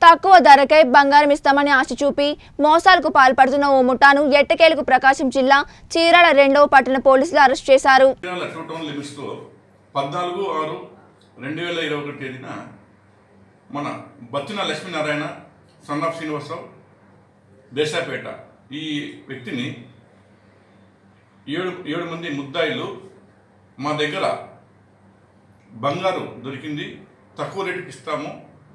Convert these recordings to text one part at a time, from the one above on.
తక్కువ ధరకై బంగారం ఇస్తామని ఆశ చూపి మోసాలకు పాల్పడుతున్న ఓ ముఠాను ఎట్టకేలకు ప్రకాశం జిల్లా చీరాల రెండవ పట్టణ పోలీసులు అరెస్ట్ చేశారు చీరాల టూ టౌన్ లిమిట్స్లో పద్నాలుగు ఆరు రెండు వేల ఇరవై ఒకటి తేదీన మన బత్తిన లక్ష్మీనారాయణ సన్ ఆఫ్ శ్రీనివాసరావు దేశాపేట ఈ వ్యక్తిని ఏడు ఏడు మంది ముద్దాయిలు మా దగ్గర బంగారు దొరికింది తక్కువ రేటుకి ఇస్తాము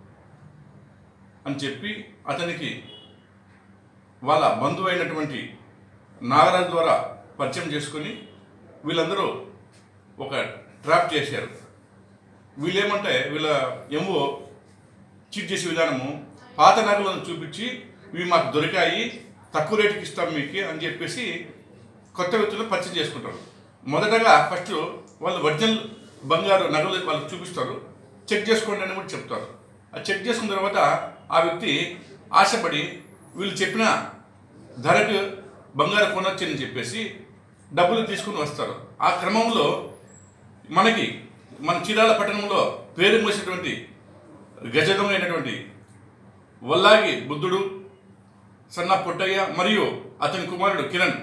అని చెప్పి అతనికి వాళ్ళ బంధువు అయినటువంటి నాగరాజు ద్వారా పరిచయం చేసుకొని వీళ్ళందరూ ఒక ట్రాప్ చేశారు వీళ్ళేమంటే వీళ్ళ ఎంఓ చీట్ చేసే విధానము పాత నగలను చూపించి ఇవి మాకు దొరికాయి తక్కువ రేటుకి ఇస్తాం మీకు అని చెప్పేసి కొత్త వ్యక్తులను పరిచయం చేసుకుంటారు మొదటగా ఫస్ట్ వాళ్ళు ఒరిజినల్ బంగారు నగలు వాళ్ళకి చూపిస్తారు చెక్ చేసుకోండి అని కూడా చెప్తారు ఆ చెక్ చేసుకున్న తర్వాత ఆ వ్యక్తి ఆశపడి వీళ్ళు చెప్పిన ధరకు బంగారు కొనొచ్చని చెప్పేసి డబ్బులు తీసుకుని వస్తారు ఆ క్రమంలో మనకి మన చీరాల పట్టణంలో పేరు మోసినటువంటి గజదొంగ అయినటువంటి వల్లాగి బుద్ధుడు సన్న పొట్టయ్య మరియు అతని కుమారుడు కిరణ్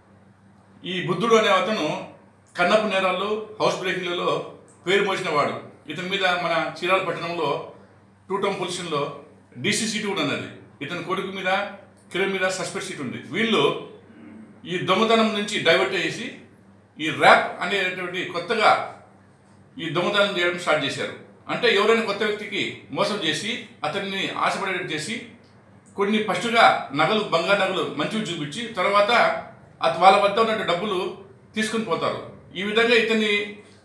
ఈ బుద్ధుడు అనే అతను కన్నపు నేరాల్లో హౌస్ బ్రేకింగ్లలో పేరు మోసిన వాడు ఇతని మీద మన చీరాల పట్టణంలో టూ టౌన్ పొజిషన్లో డీసీ సీటు కూడా ఉన్నది ఇతని కొడుకు మీద కిరణ్ మీద సస్పెక్ట్ సీట్ ఉంది వీళ్ళు ఈ దొంగతనం నుంచి డైవర్ట్ చేసి ఈ ర్యాప్ అనేటువంటి కొత్తగా ఈ దొంగతనం చేయడం స్టార్ట్ చేశారు అంటే ఎవరైనా కొత్త వ్యక్తికి మోసం చేసి అతన్ని ఆశపడేటట్టు చేసి కొన్ని ఫస్ట్గా నగలు బంగారు నగలు మంచివి చూపించి తర్వాత అత వాళ్ళ వద్ద ఉన్న డబ్బులు తీసుకుని పోతారు ఈ విధంగా ఇతన్ని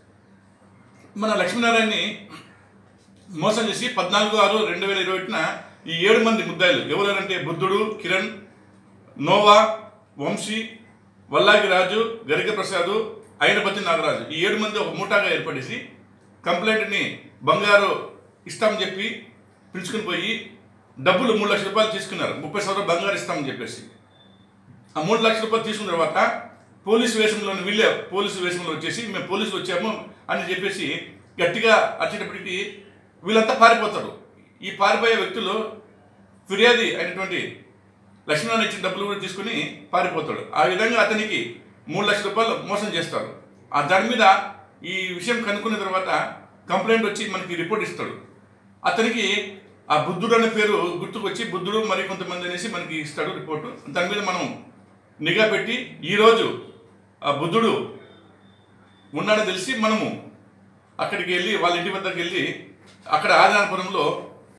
మన లక్ష్మీనారాయణని మోసం చేసి పద్నాలుగు ఆరు రెండు వేల ఇరవై ఒకటిన ఈ ఏడు మంది ముద్దాయిలు ఎవరెవరంటే బుద్ధుడు కిరణ్ నోవా వంశీ వల్లాగి రాజు గరిక ప్రసాద్ అయినపతి నాగరాజు ఈ ఏడు మంది ఒక మూటాగా ఏర్పడేసి కంప్లైంట్ని బంగారు ఇస్తామని చెప్పి పిలుచుకుని పోయి డబ్బులు మూడు లక్షల రూపాయలు తీసుకున్నారు ముప్పై సంవత్సరాలు బంగారు ఇస్తామని చెప్పేసి ఆ మూడు లక్షల రూపాయలు తీసుకున్న తర్వాత పోలీసు వేషంలో వీళ్ళే పోలీసు వేషంలో వచ్చేసి మేము పోలీసులు వచ్చాము అని చెప్పేసి గట్టిగా వచ్చేటప్పటికి వీళ్ళంతా పారిపోతారు ఈ పారిపోయే వ్యక్తులు ఫిర్యాది అయినటువంటి లక్ష్మీనారాయణ ఇచ్చిన డబ్బులు కూడా తీసుకుని పారిపోతాడు ఆ విధంగా అతనికి మూడు లక్షల రూపాయలు మోసం చేస్తారు ఆ దాని మీద ఈ విషయం కనుక్కున్న తర్వాత కంప్లైంట్ వచ్చి మనకి రిపోర్ట్ ఇస్తాడు అతనికి ఆ బుద్ధుడు అనే పేరు గుర్తుకొచ్చి బుద్ధుడు మరి కొంతమంది అనేసి మనకి ఇస్తాడు రిపోర్టు దాని మీద మనం నిఘా పెట్టి ఈరోజు ఆ బుద్ధుడు ఉన్నాడని తెలిసి మనము అక్కడికి వెళ్ళి వాళ్ళ ఇంటి వద్దకు వెళ్ళి అక్కడ ఆదినాపురంలో